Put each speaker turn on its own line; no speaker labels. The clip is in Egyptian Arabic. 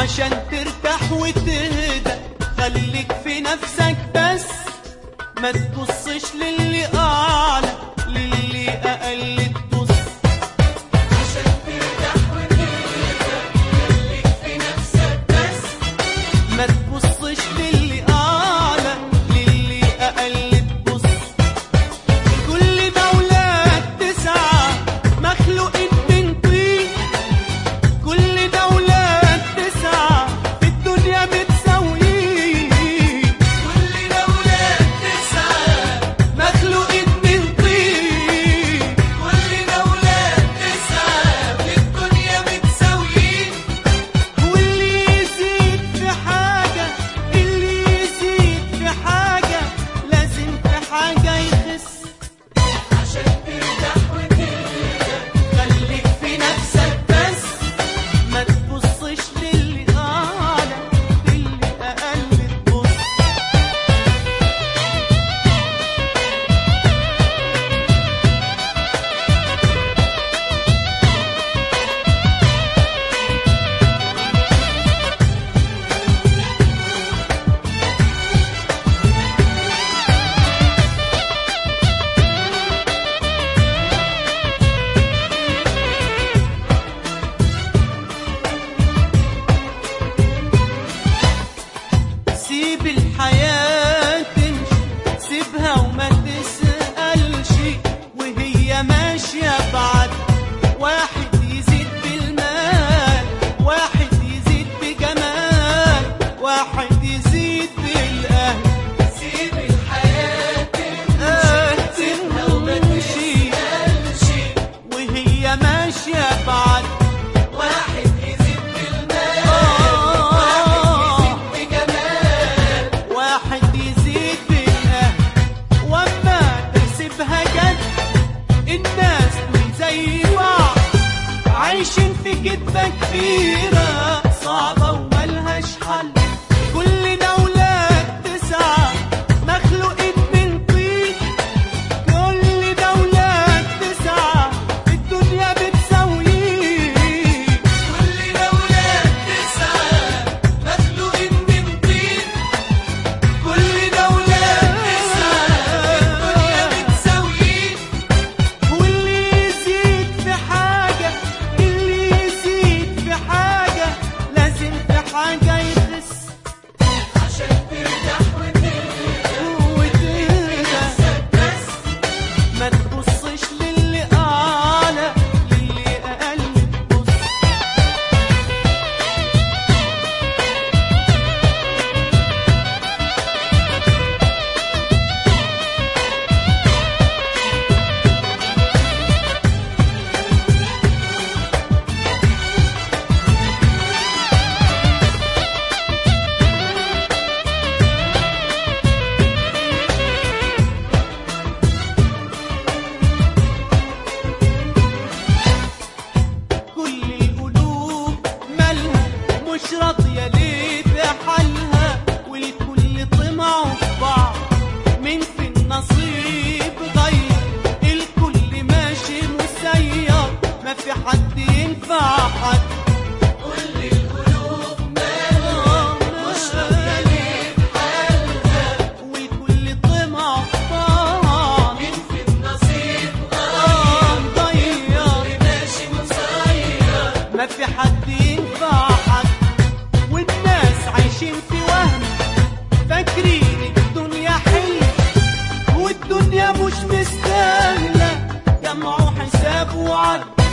عشان ترتاح وتهدى خليك في نفسك بس ما تبصش للي اعلى للي اقل تبص
عشان ترتاح وتهدى خليك في نفسك بس
ما تبصش للي اعلى للي اقل تبص كل دولة تسعى مخلوقين من طين كل دولة تسعى في الدنيا متساويين
كل دولة تسعى
مخلوقين من طين
كل دولة تسعى في الدنيا متساويين
واللي يزيد في حاجة اللي يزيد في حاجة لازم في حاجة يخس
عشان ترتاح وتهدى خليك في نفسك بس
ما تبصش للي أعلى للي أقل تبص سيب الحياة تمشي سيبها وما تسألش وهي ماشية بعد واحد يزيد بالمال واحد يزيد بجمال واحد يزيد بالأهل
سيب الحياة
آه
سيبها وما
تمشي
تسألش
وهي ماشية بعد
واحد يزيد بالمال
آه
واحد يزيد بجمال
واحد يزيد بالأهل وأما تحسبها جد الناس دول زي بعض عايشين في كدبة كبيرة صعبة وملهاش حل كل دولة تسعى مخلوقين من طين كل دولة تسعى الدنيا بتساويين
كل دولة تسعى مخلوقين من طين كل دولة تسعى الدنيا بتساويين
واللي يزيد في حاجة اللي يزيد في حاجة لازم في حاجة يخس
عشان ترتاح وتهدى
وتهدى
بس
ما تبصش للي أعلى للي أقل تبص كل القلوب مالها مش راضية ليه بحالها والكل طمعوا في بعض مين في النصيب غير الكل ماشي مسير ما في حد ينفع حد
كل القلوب مالها مش راضية ليه بحالها
والكل طمع في بعض
مين في النصيب
آه،
غير
مغير
ماشي مسير
ما في حد ينفع حد والناس عايشين في وهم فاكرين الدنيا حلوة والدنيا مش مستاهلة جمعوا حساب وعد